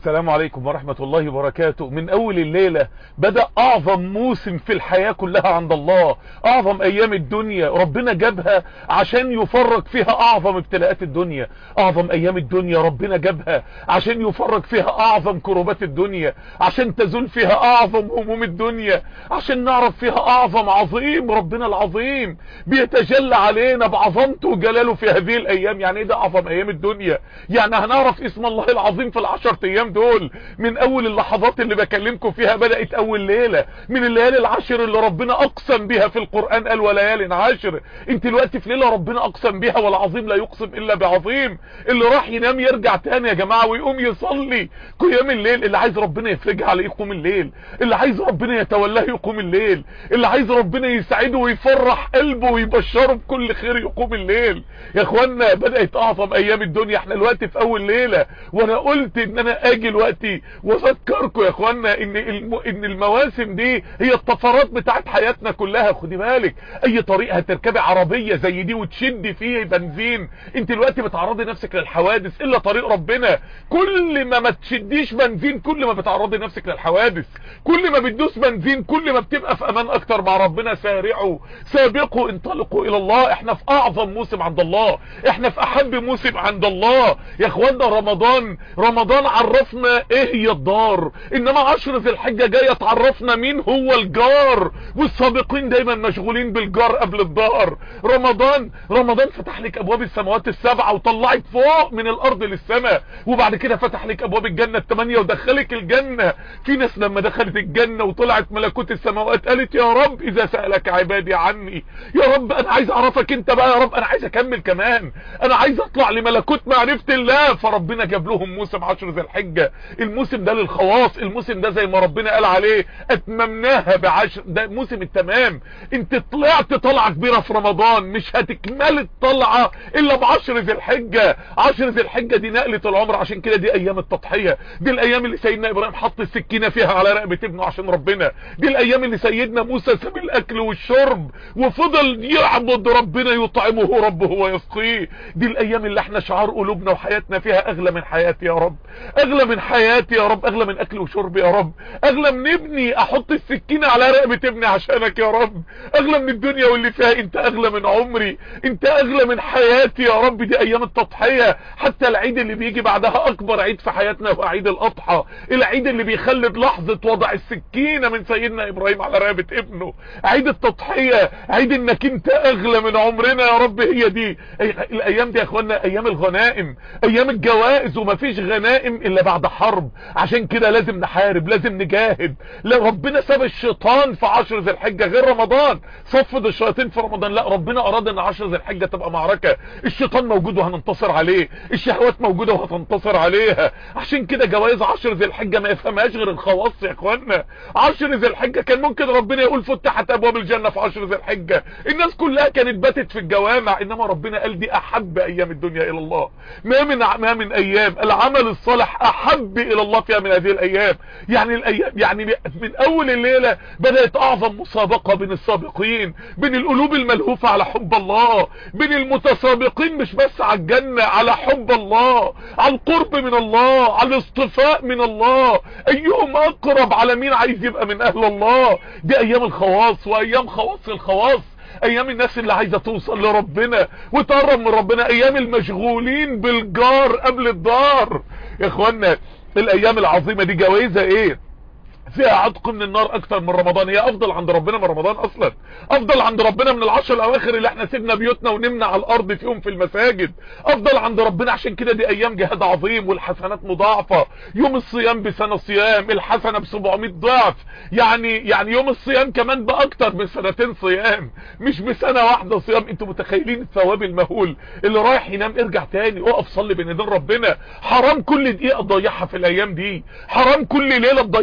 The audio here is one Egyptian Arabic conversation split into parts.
السلام عليكم ورحمة الله وبركاته من اول الليلة بدأ اعظم موسم في الحياة كلها عند الله اعظم ايام الدنيا ربنا جابها عشان يفرج فيها اعظم ابتلاءات الدنيا اعظم ايام الدنيا ربنا جابها عشان يفرج فيها اعظم كروبات الدنيا عشان تزول فيها اعظم هموم الدنيا عشان نعرف فيها اعظم عظيم ربنا العظيم بيتجلى علينا بعظمته وجلاله في هذه الايام يعني ايه ده اعظم ايام الدنيا يعني هنعرف اسم الله العظيم في العشر ايام دول من اول اللحظات اللي بكلمكم فيها بدأت اول ليلة من الليالي العشر اللي ربنا اقسم بها في القرآن قال وليال عشر انت دلوقتي في ليلة ربنا اقسم بها والعظيم لا يقسم الا بعظيم اللي راح ينام يرجع تاني يا جماعة ويقوم يصلي قيام الليل اللي عايز ربنا يفرجها عليه يقوم الليل اللي عايز ربنا يتولاه يقوم الليل اللي عايز ربنا يسعده ويفرح قلبه ويبشره بكل خير يقوم الليل يا اخوانا بدأت اعظم ايام الدنيا احنا الوقت في اول ليلة وانا قلت ان انا اجي دلوقتي واذكركم يا اخوانا ان الم... ان المواسم دي هي الطفرات بتاعت حياتنا كلها خدي بالك اي طريق هتركبي عربية زي دي وتشدي فيه بنزين انت دلوقتي بتعرضي نفسك للحوادث الا طريق ربنا كل ما ما تشديش بنزين كل ما بتعرضي نفسك للحوادث كل ما بتدوس بنزين كل ما بتبقى في امان اكتر مع ربنا سارعوا سابقوا انطلقوا الى الله احنا في اعظم موسم عند الله احنا في احب موسم عند الله يا اخوانا رمضان رمضان عرفنا ايه هي الدار انما عشر ذي الحجة جاية تعرفنا مين هو الجار والسابقين دايما مشغولين بالجار قبل الدار رمضان رمضان فتح لك ابواب السماوات السبعة وطلعك فوق من الارض للسماء وبعد كده فتح لك ابواب الجنة الثمانية ودخلك الجنة في ناس لما دخلت الجنة وطلعت ملكوت السماوات قالت يا رب اذا سألك عبادي عني يا رب انا عايز اعرفك انت بقى يا رب انا عايز اكمل كمان انا عايز اطلع لملكوت معرفة الله فربنا جاب لهم موسم عشر ذي الحجة الموسم ده للخواص الموسم ده زي ما ربنا قال عليه اتممناها بعشر ده موسم التمام انت طلعت طلعة كبيرة في رمضان مش هتكمل الطلعة الا بعشر ذي الحجة عشر ذي الحجة دي نقلة العمر عشان كده دي ايام التضحية دي الايام اللي سيدنا ابراهيم حط السكينة فيها على رقبة ابنه عشان ربنا دي الايام اللي سيدنا موسى ساب الاكل والشرب وفضل يعبد ربنا يطعمه ربه ويسقيه دي الايام اللي احنا شعار قلوبنا وحياتنا فيها اغلى من حياتي يا رب اغلى من حياتي يا رب اغلى من اكل وشرب يا رب اغلى من ابني احط السكينة على رقبة ابني عشانك يا رب اغلى من الدنيا واللي فيها انت اغلى من عمري انت اغلى من حياتي يا رب دي ايام التضحية حتى العيد اللي بيجي بعدها اكبر عيد في حياتنا هو عيد الاضحى العيد اللي بيخلد لحظة وضع السكينة من سيدنا ابراهيم على رقبة ابنه عيد التضحية عيد انك انت اغلى من عمرنا يا رب هي دي الايام دي يا اخوانا ايام الغنائم ايام الجوائز ومفيش غنائم الا بعد حرب عشان كده لازم نحارب لازم نجاهد لا ربنا ساب الشيطان في عشر ذي الحجة غير رمضان صفد الشياطين في رمضان لا ربنا اراد ان عشر ذي الحجة تبقى معركة الشيطان موجود وهننتصر عليه الشهوات موجودة وهتنتصر عليها عشان كده جوائز عشر ذي الحجة ما يفهمهاش غير الخواص يا اخوانا عشر ذي الحجة كان ممكن ربنا يقول فتحت ابواب الجنة في عشر ذي الحجة الناس كلها كانت باتت في الجوامع انما ربنا قال دي احب ايام الدنيا الى الله ما من ما من ايام العمل الصالح احب الى الله فيها من هذه الايام يعني الايام يعني من اول الليلة بدأت اعظم مسابقة بين السابقين بين القلوب الملهوفة على حب الله بين المتسابقين مش بس على الجنة على حب الله على القرب من الله على الاصطفاء من الله ايهم اقرب على مين عايز يبقى من اهل الله دي ايام الخواص وايام خواص الخواص ايام الناس اللي عايزة توصل لربنا وتقرب من ربنا ايام المشغولين بالجار قبل الدار يا اخوانا الايام العظيمة دي جوائزها ايه فيها عتق من النار اكتر من رمضان هي افضل عند ربنا من رمضان اصلا افضل عند ربنا من العشر الاواخر اللي احنا سيبنا بيوتنا ونمنا على الارض فيهم في المساجد افضل عند ربنا عشان كده دي ايام جهاد عظيم والحسنات مضاعفة يوم الصيام بسنة صيام الحسنة ب 700 ضعف يعني يعني يوم الصيام كمان باكتر من سنتين صيام مش بسنة واحدة صيام انتوا متخيلين الثواب المهول اللي رايح ينام ارجع تاني اقف صلي بين ايدين ربنا حرام كل دقيقة تضيعها في الايام دي حرام كل ليلة تضيعها من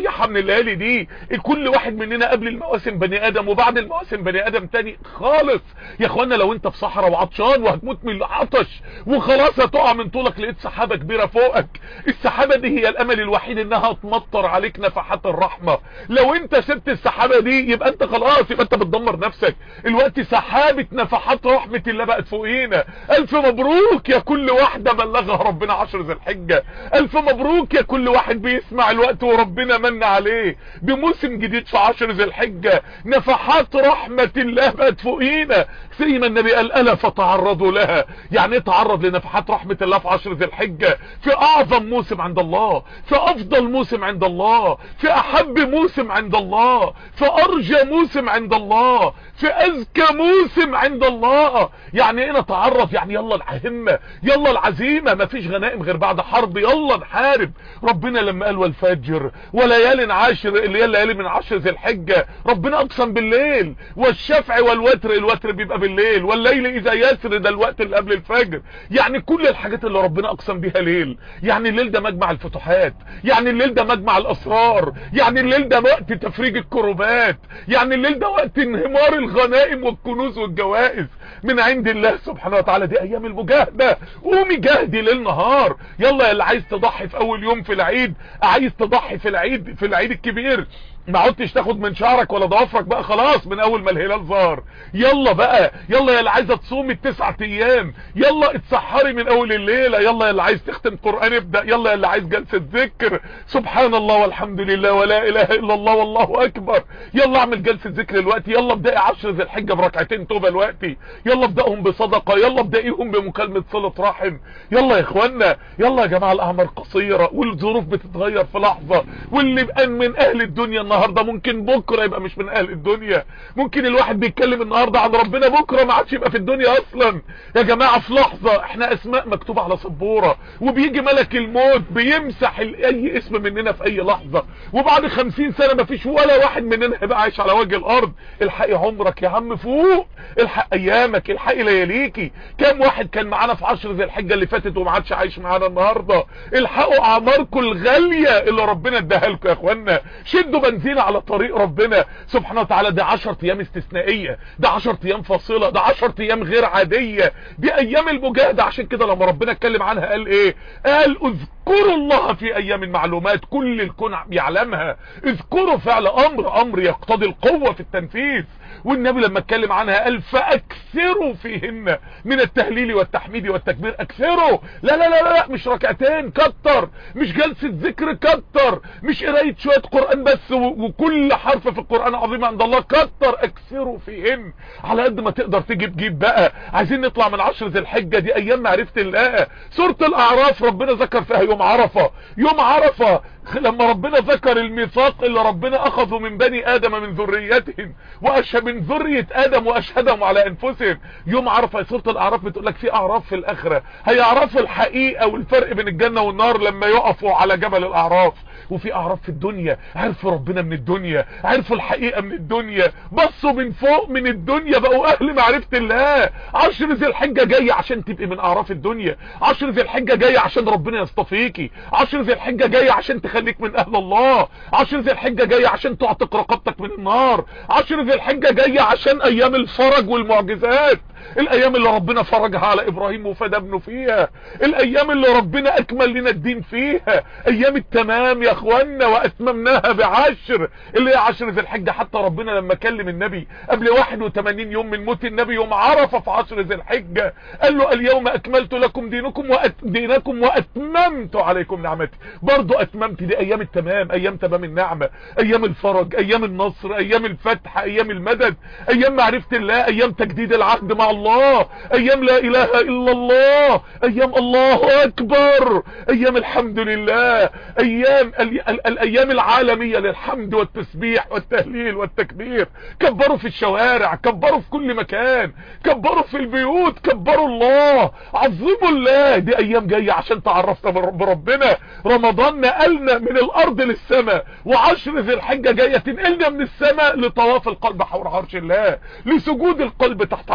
الليالي دي كل واحد مننا قبل المواسم بني ادم وبعد المواسم بني ادم تاني خالص يا اخوانا لو انت في صحراء وعطشان وهتموت من العطش وخلاص هتقع من طولك لقيت سحابه كبيره فوقك السحابه دي هي الامل الوحيد انها تمطر عليك نفحات الرحمه لو انت سبت السحابه دي يبقى انت خلاص يبقى انت بتدمر نفسك الوقت سحابه نفحات رحمه الله بقت فوقينا الف مبروك يا كل واحده بلغها ربنا عشر ذي الحجه الف مبروك يا كل واحد بيسمع الوقت وربنا من عليه بموسم جديد في عشر ذي الحجه نفحات رحمه الله بقت فوقينا زي ما النبي قال الا فتعرضوا لها يعني ايه تعرض لنفحات رحمه الله في عشر ذي الحجه في اعظم موسم عند الله في افضل موسم عند الله في احب موسم عند الله في ارجى موسم عند الله في اذكى موسم عند الله يعني ايه نتعرف يعني يلا الهمه يلا العزيمه مفيش غنائم غير بعد حرب يلا نحارب ربنا لما قال والفجر وليال عاشر اللي هي الليالي من عشر ذي الحجه ربنا اقسم بالليل والشفع والوتر الوتر بيبقى بالليل والليل اذا يسر ده الوقت اللي قبل الفجر يعني كل الحاجات اللي ربنا اقسم بيها ليل يعني الليل ده مجمع الفتوحات يعني الليل ده مجمع الاسرار يعني الليل ده وقت تفريج الكروبات يعني الليل ده وقت انهمار الغنائم والكنوز والجوائز من عند الله سبحانه وتعالى دي ايام المجاهده قومي جاهدي ليل نهار يلا يا اللي عايز تضحي في اول يوم في العيد عايز تضحي في العيد في العيد الكبير ما عدتش تاخد من شعرك ولا ضوافرك بقى خلاص من اول ما الهلال ظهر يلا بقى يلا يا اللي عايزه تصومي التسعة ايام يلا اتسحري من اول الليله يلا يا اللي عايز تختم قران ابدا يلا يا اللي عايز جلسه ذكر سبحان الله والحمد لله ولا اله الا الله والله اكبر يلا اعمل جلسه ذكر دلوقتي يلا ابداي 10 ذي الحجه بركعتين توبه دلوقتي يلا ابداهم بصدقه يلا ابدايهم بمكالمه صله رحم يلا يا اخوانا يلا يا جماعه الاعمار قصيره والظروف بتتغير في لحظه واللي بقى من اهل الدنيا النهارده ممكن بكره يبقى مش من اهل الدنيا ممكن الواحد بيتكلم النهارده عن ربنا بكره ما عادش يبقى في الدنيا اصلا يا جماعه في لحظه احنا اسماء مكتوبه على سبوره وبيجي ملك الموت بيمسح اي اسم مننا في اي لحظه وبعد خمسين سنه ما فيش ولا واحد مننا هيبقى عايش على وجه الارض الحقي عمرك يا عم فوق الحق ايامك الحقي لياليكي كام واحد كان معانا في عشر ذي الحجه اللي فاتت وما عادش عايش معانا النهارده الحقوا اعماركم الغاليه اللي ربنا اداها لكم يا اخوانا شدوا بنزين على طريق ربنا سبحانه وتعالى ده 10 ايام استثنائيه ده 10 ايام فاصله ده 10 ايام غير عاديه دي ايام المجاهده عشان كده لما ربنا اتكلم عنها قال ايه قال اذكروا الله في ايام معلومات كل الكون يعلمها اذكروا فعل امر امر يقتضي القوه في التنفيذ والنبي لما اتكلم عنها قال فاكثروا فيهن من التهليل والتحميد والتكبير اكثروا لا لا لا لا مش ركعتين كتر مش جلسة ذكر كتر مش قراية شوية قرآن بس وكل حرف في القرآن عظيم عند الله كتر اكثروا فيهن على قد ما تقدر تجيب جيب بقى عايزين نطلع من عشر ذي الحجة دي ايام معرفة الله سورة الاعراف ربنا ذكر فيها يوم عرفة يوم عرفة لما ربنا ذكر الميثاق اللي ربنا اخذه من بني ادم من ذريتهم واشهد من ذرية ادم واشهدهم على انفسهم يوم عرفة سورة الاعراف بتقول لك في اعراف في الاخرة هيعرفوا الحقيقة والفرق بين الجنة والنار لما يقفوا على جبل الاعراف وفي اعراف في الدنيا عرفوا ربنا من الدنيا عرفوا الحقيقة من الدنيا بصوا من فوق من الدنيا بقوا اهل معرفة الله عشر ذي الحجة جاية عشان تبقي من اعراف الدنيا عشر ذي الحجة جاية عشان ربنا يصطفيكي عشر ذي الحجة جاية عشان تخليك من اهل الله عشر ذي الحجة جاية عشان تعتق رقبتك من النار عشر ذي الحجة جاية عشان ايام الفرج والمعجزات الايام اللي ربنا فرجها على ابراهيم وفدى ابنه فيها الايام اللي ربنا اكمل لنا الدين فيها ايام التمام يا اخوانا واتممناها بعشر اللي هي عشر ذي الحجة حتى ربنا لما كلم النبي قبل 81 يوم من موت النبي يوم عرفه في عشر ذي الحجة قال له اليوم اكملت لكم دينكم وأت... دينكم واتممت عليكم نعمتي برضو اتممت دي ايام التمام ايام تمام النعمة ايام الفرج ايام النصر ايام الفتح ايام المدد ايام معرفة الله ايام تجديد العهد مع الله ايام لا اله الا الله ايام الله اكبر ايام الحمد لله ايام ال ال الايام العالمية للحمد والتسبيح والتهليل والتكبير كبروا في الشوارع كبروا في كل مكان كبروا في البيوت كبروا الله عظموا الله دي ايام جاية عشان تعرفنا بربنا رمضان نقلنا من الارض للسماء وعشر ذي الحجة جاية تنقلنا من السماء لطواف القلب حول عرش الله لسجود القلب تحت عرش الله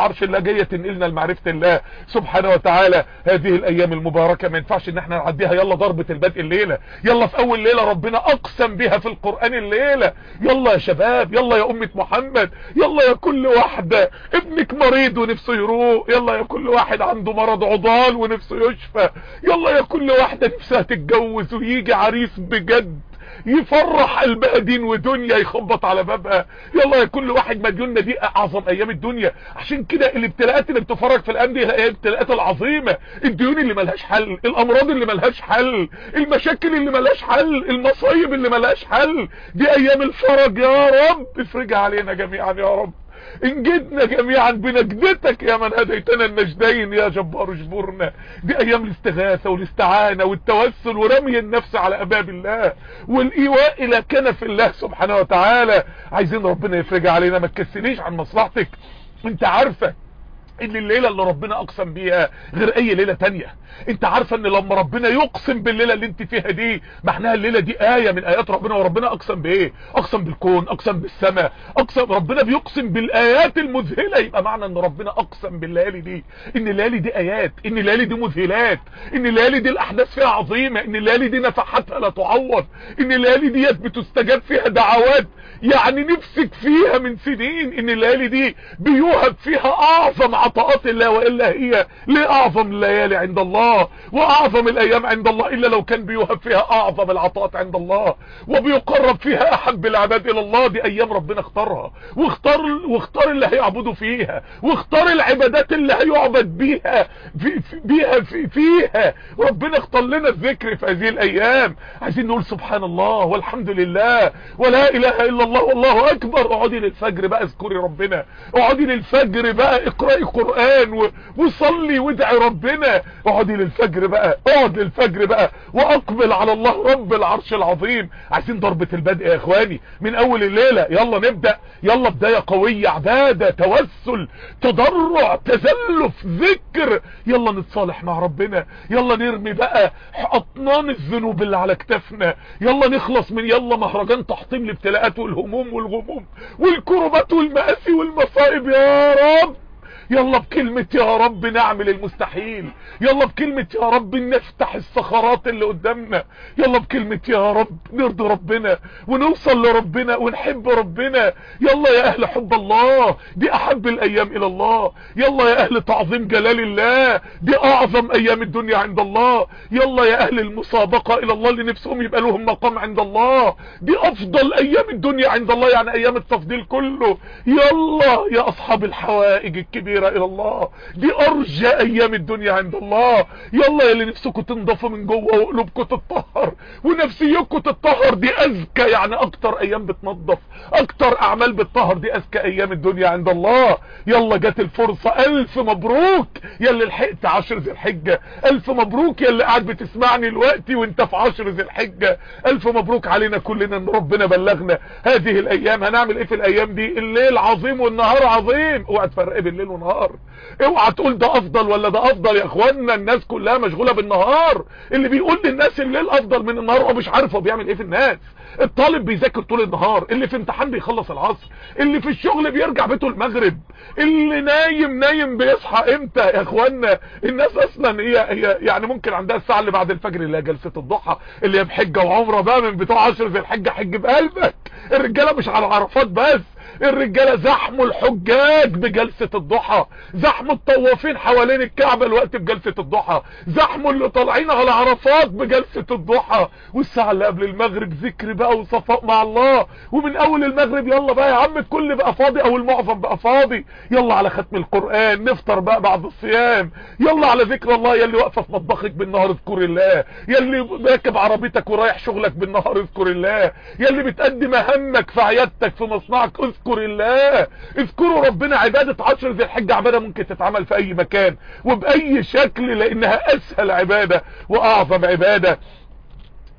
جاية تنقلنا لمعرفة الله سبحانه وتعالى هذه الايام المباركة ما ينفعش ان احنا نعديها يلا ضربة البدء الليلة يلا في اول ليلة ربنا اقسم بها في القرآن الليلة يلا يا شباب يلا يا امة محمد يلا يا كل واحدة ابنك مريض ونفسه يروق يلا يا كل واحد عنده مرض عضال ونفسه يشفى يلا يا كل واحدة نفسها تتجوز ويجي عريس بجد يفرح قلبها دين ودنيا يخبط على بابها يلا يا كل واحد مديوننا دي اعظم ايام الدنيا عشان كده الابتلاءات اللي بتفرج في الايام دي هي الابتلاءات العظيمه الديون اللي ملهاش حل الامراض اللي ملهاش حل المشاكل اللي ملهاش حل المصايب اللي ملهاش حل دي ايام الفرج يا رب افرجها علينا جميعا يا رب انجدنا جميعا بنجدتك يا من هديتنا النجدين يا جبار اجبرنا دي ايام الاستغاثة والاستعانة والتوسل ورمي النفس على اباب الله والايواء الى كنف الله سبحانه وتعالى عايزين ربنا يفرجها علينا ما تكسليش عن مصلحتك انت عارفة ان الليلة اللي ربنا اقسم بيها غير اي ليلة تانية انت عارفة ان لما ربنا يقسم بالليلة اللي انت فيها دي معناها الليلة دي آية من ايات ربنا وربنا اقسم بايه اقسم بالكون اقسم بالسماء اقسم ربنا بيقسم بالايات المذهلة يبقى معنى ان ربنا اقسم بالليالي دي ان الليالي دي ايات ان الليالي دي مذهلات ان الليالي دي الاحداث فيها عظيمة ان الليالي دي نفحاتها لا تعوض ان الليالي ديت بتستجاب فيها دعوات يعني نفسك فيها من سنين ان الليالي دي بيوهب فيها اعظم عطاءات الله والا هي ليه اعظم الليالي عند الله واعظم الايام عند الله الا لو كان بيوهب فيها اعظم العطاءات عند الله وبيقرب فيها احب العباد الى الله دي ايام ربنا اختارها واختار واختار اللي هيعبدوا فيها واختار العبادات اللي هيعبد بيها في في بيها في فيها ربنا اختار لنا الذكر في هذه الايام عايزين نقول سبحان الله والحمد لله ولا اله الا الله والله اكبر اقعدي للفجر بقى اذكري ربنا اقعدي للفجر بقى اقرأي قرآن وصلي وادعي ربنا اقعدي للفجر بقى اقعد للفجر بقى واقبل على الله رب العرش العظيم عايزين ضربة البدء يا اخواني من اول الليلة يلا نبدأ يلا بداية قوية عبادة توسل تضرع تزلف ذكر يلا نتصالح مع ربنا يلا نرمي بقى اطنان الذنوب اللي على كتافنا يلا نخلص من يلا مهرجان تحطيم الابتلاءات والهموم والغموم والكربات والمآسي والمصائب يا رب يلا بكلمة يا رب نعمل المستحيل يلا بكلمة يا رب نفتح الصخرات اللي قدامنا يلا بكلمة يا رب نرضي ربنا ونوصل لربنا ونحب ربنا يلا يا اهل حب الله دي احب الايام الى الله يلا يا اهل تعظيم جلال الله دي اعظم ايام الدنيا عند الله يلا يا اهل المسابقة الى الله اللي نفسهم يبقى لهم مقام عند الله دي افضل ايام الدنيا عند الله يعني ايام التفضيل كله يلا يا اصحاب الحوائج الكبيرة الى الله دي ارجى ايام الدنيا عند الله يلا يا اللي نفسكم تنضفوا من جوه وقلوبكم تتطهر ونفسيكم تتطهر دي اذكى يعني اكتر ايام بتنضف اكتر اعمال بتطهر دي اذكى ايام الدنيا عند الله يلا جت الفرصة الف مبروك يا اللي لحقت عشر ذي الحجة الف مبروك يا اللي قاعد بتسمعني دلوقتي وانت في عشر ذي الحجة الف مبروك علينا كلنا ان ربنا بلغنا هذه الايام هنعمل ايه في الايام دي الليل عظيم والنهار عظيم اوعى تفرق بين الليل والنهار اوعى تقول ده افضل ولا ده افضل يا اخوانا الناس كلها مشغولة بالنهار اللي بيقول للناس الليل افضل من النهار هو مش عارف هو بيعمل ايه في الناس الطالب بيذاكر طول النهار اللي في امتحان بيخلص العصر اللي في الشغل بيرجع بيته المغرب اللي نايم نايم بيصحى امتى يا اخوانا الناس اصلا هي هي يعني ممكن عندها الساعه اللي بعد الفجر اللي هي جلسه الضحى اللي هي بحجه وعمره بقى من بتوع 10 زي الحجه حج بقلبك الرجاله مش على عرفات بس الرجالة زحموا الحجاج بجلسة الضحى زحموا الطوافين حوالين الكعبة الوقت بجلسة الضحى زحموا اللي طالعين على عرفات بجلسة الضحى والساعة اللي قبل المغرب ذكر بقى وصفاء مع الله ومن اول المغرب يلا بقى يا عم الكل بقى فاضي او المعظم بقى فاضي يلا على ختم القرآن نفطر بقى بعد الصيام يلا على ذكر الله يلي واقفة في مطبخك بالنهار اذكر الله يلي راكب عربيتك ورايح شغلك بالنهار اذكر الله يلي بتقدم مهمك في عيادتك في مصنعك اذكر الله اذكروا ربنا عبادة عشر ذي الحجة عبادة ممكن تتعمل في اي مكان وباي شكل لانها اسهل عبادة واعظم عبادة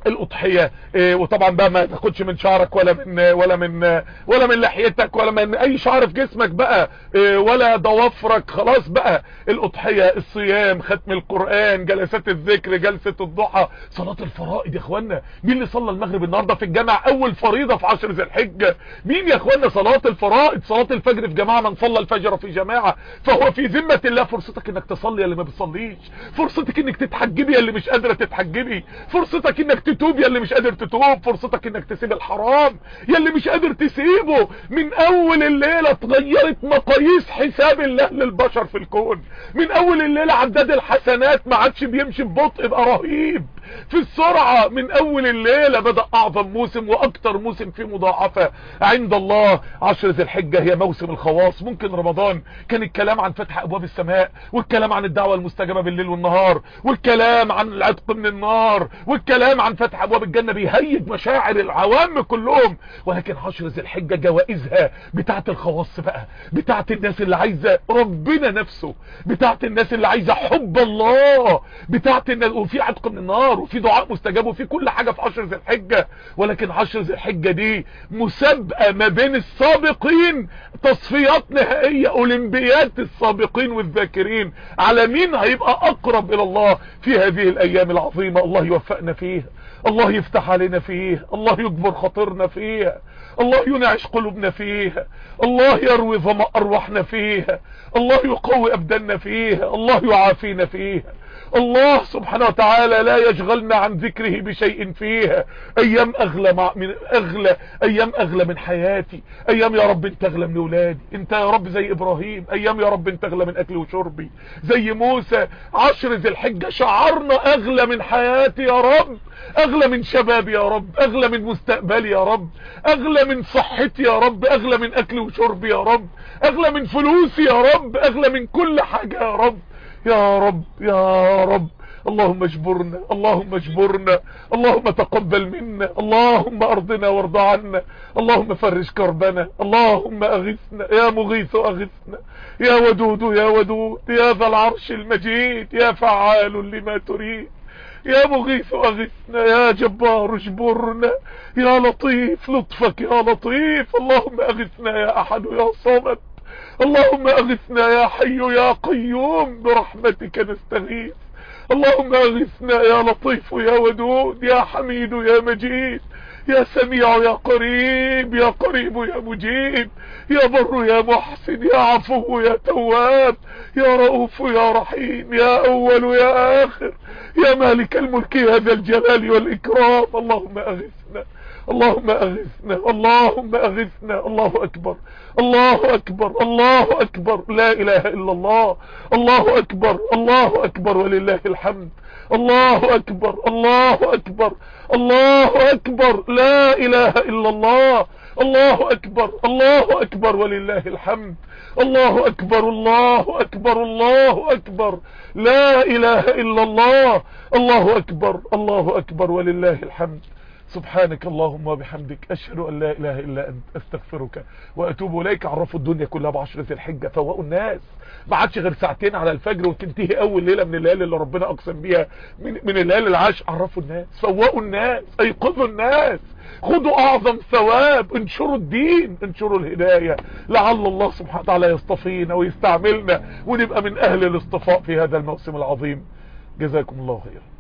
الاضحيه إيه وطبعا بقى ما تاخدش من شعرك ولا من ولا من ولا من لحيتك ولا من اي شعر في جسمك بقى إيه ولا ضوافرك خلاص بقى الاضحيه الصيام ختم القران جلسات الذكر جلسه الضحى صلاه الفرائض يا اخوانا مين اللي صلى المغرب النهارده في الجامع اول فريضه في عشر ذي الحجه مين يا اخوانا صلاه الفرائض صلاه الفجر في جماعه من صلى الفجر في جماعه فهو في ذمه الله فرصتك انك تصلي يا اللي ما بتصليش فرصتك انك تتحجبي يا اللي مش قادره تتحجبي فرصتك انك تتوب يا اللي مش قادر تتوب فرصتك انك تسيب الحرام يا اللي مش قادر تسيبه من اول الليله اتغيرت مقاييس حساب الله للبشر في الكون من اول الليله عداد الحسنات ما عادش بيمشي ببطء بقى رهيب في السرعة من اول الليلة بدأ اعظم موسم واكتر موسم فيه مضاعفة عند الله عشر ذي الحجة هي موسم الخواص ممكن رمضان كان الكلام عن فتح ابواب السماء والكلام عن الدعوة المستجابة بالليل والنهار والكلام عن العتق من النار والكلام عن فتح ابواب الجنة بيهيج مشاعر العوام كلهم ولكن عشر ذي الحجة جوائزها بتاعت الخواص بقى بتاعت الناس اللي عايزة ربنا نفسه بتاعت الناس اللي عايزة حب الله بتاعت الناس وفي عتق من النار وفي دعاء مستجاب وفي كل حاجة في عشر ذي الحجة ولكن عشر ذي الحجة دي مسابقة ما بين السابقين تصفيات نهائية اولمبيات السابقين والذاكرين على مين هيبقى اقرب الى الله في هذه الايام العظيمة الله يوفقنا فيها الله يفتح علينا فيه الله يجبر خاطرنا فيها الله ينعش قلوبنا فيها الله يروي ظمأ ارواحنا فيها الله يقوي ابداننا فيها الله يعافينا فيها الله سبحانه وتعالى لا يشغلنا عن ذكره بشيء فيها ايام اغلى مع من اغلى ايام اغلى من حياتي ايام يا رب انت اغلى من ولادي انت يا رب زي ابراهيم ايام يا رب انت اغلى من اكلي وشربي زي موسى عشر ذي الحجة شعرنا اغلى من حياتي يا رب اغلى من شبابي يا رب اغلى من مستقبلي يا رب اغلى من صحتي يا رب اغلى من اكلي وشربي يا رب اغلى من فلوسي يا رب اغلى من كل حاجة يا رب يا رب يا رب اللهم اجبرنا اللهم اجبرنا اللهم تقبل منا اللهم ارضنا وارض عنا اللهم فرج كربنا اللهم اغثنا يا مغيث اغثنا يا ودود يا ودود يا ذا العرش المجيد يا فعال لما تريد يا مغيث اغثنا يا جبار اجبرنا يا لطيف لطفك يا لطيف اللهم اغثنا يا احد يا صمد اللهم اغثنا يا حي يا قيوم برحمتك نستغيث اللهم اغثنا يا لطيف يا ودود يا حميد يا مجيد يا سميع يا قريب يا قريب يا مجيب يا بر يا محسن يا عفو يا تواب يا رؤوف يا رحيم يا اول يا اخر يا مالك الملك يا ذا الجلال والاكرام اللهم اغثنا اللهم اغثنا اللهم اغثنا الله اكبر الله اكبر الله اكبر لا اله الا الله الله اكبر الله اكبر ولله الحمد الله اكبر الله اكبر الله اكبر لا اله الا الله الله اكبر الله اكبر ولله الحمد الله اكبر الله اكبر الله اكبر لا اله الا الله الله اكبر الله اكبر ولله الحمد سبحانك اللهم وبحمدك اشهد ان لا اله الا انت استغفرك واتوب اليك عرفوا الدنيا كلها بعشر ذي الحجه فوقوا الناس ما عادش غير ساعتين على الفجر وتنتهي اول ليله من الليالي اللي ربنا اقسم بيها من, من الليالي العشر عرفوا الناس فوقوا الناس ايقظوا الناس خدوا اعظم ثواب انشروا الدين انشروا الهدايه لعل الله سبحانه وتعالى يصطفينا ويستعملنا ونبقى من اهل الاصطفاء في هذا الموسم العظيم جزاكم الله خيرا